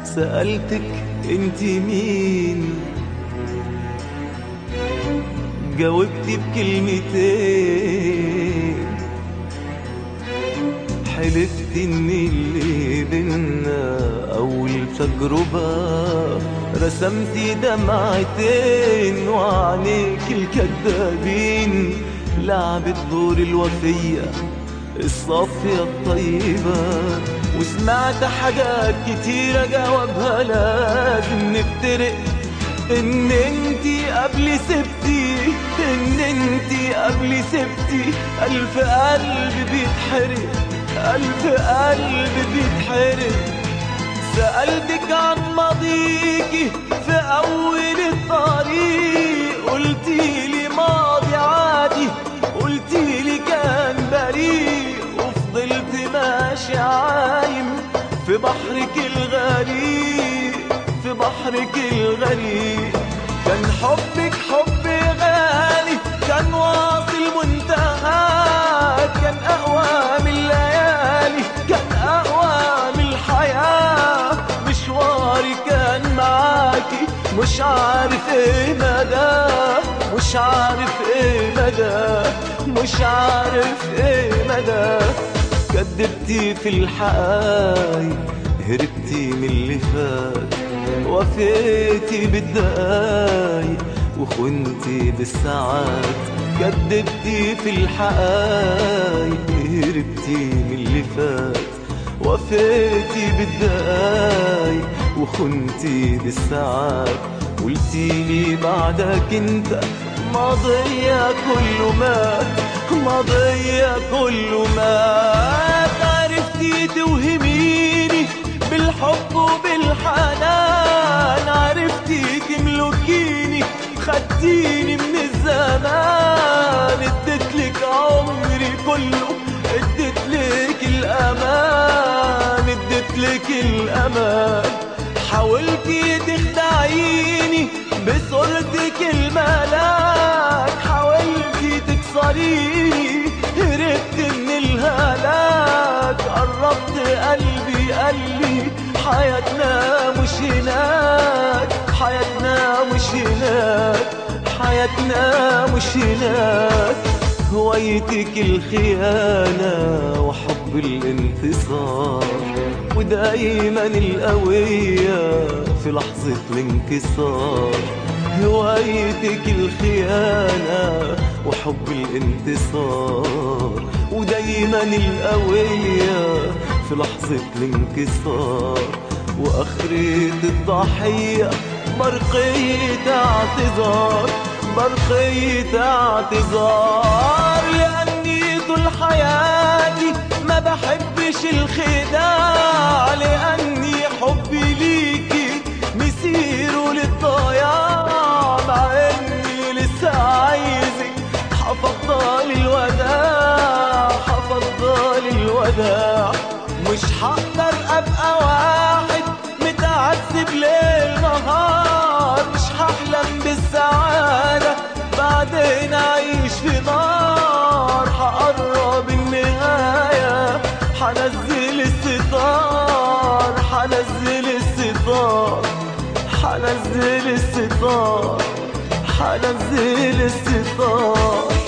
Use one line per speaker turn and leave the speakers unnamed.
سألتك انت مين جاوبتي بكلمتين حلفت ان اللي بينا اول تجربة رسمتي دمعتين وعينيك الكدابين لعبت دور الوفية الصافية الطيبة وسمعت حاجات كتيرة جوابها لازم نفترق ان انتي قبلي سبتي ان انتي قبلي سبتي الف قلب بيتحرق الف قلب بيتحرق سألتك عن ماضيكي في أول الطريق قلتيلي ماضي عادي قلتيلي كان بريء وفضلت ماشي عايم في بحرك الغريق في بحرك الغريق كان حبك حب غالي كان واصل منتهى كان أقوى من الليالي كان أقوى من الحياة مشواري كان معاكي مش عارف ايه مدى مش عارف ايه مدى مش عارف ايه مدى كدبتي في الحقايق هربتي من اللي فات وفيتي بالدقايق وخنتي بالساعات كدبتي في الحقايق هربتي من اللي فات وفيتي بالدقايق وخنتي بالساعات قلتيلي بعدك انت ماضية كله مات ماضية كله مات عرفتي توهميني بالحب وبالحنان عرفتي تملكيني خدتيني من الزمان اديتلك عمري كله اديتلك الامان اديتلك الامان حاولتي تخدعيني بصورتك الملاك حاولتي تكسريني هربت من الهلاك قربت قلبي قلبي حياتنا مش هناك حياتنا مش هناك حياتنا مش هناك هوايتك الخيانة وحب الانتصار ودايما القوية في لحظة الانكسار هوايتك الخيانة وحب الانتصار ودايما القوية في لحظة الانكسار وآخرة الضحية برقية اعتذار برقية اعتذار لأني طول حياتي ما بحبش الخداع لأني حبي ليكي مسيره للضياع مع إني لسه عايزك حفضل الوداع حفضل الوداع مش هقدر أبقى واحد متعذب ليل نهار مش هحلم بالسعادة بعدين أعيش في نار هقرب النهاية حنزل الستار حنزل الستار حنزل الستار حنزل الستار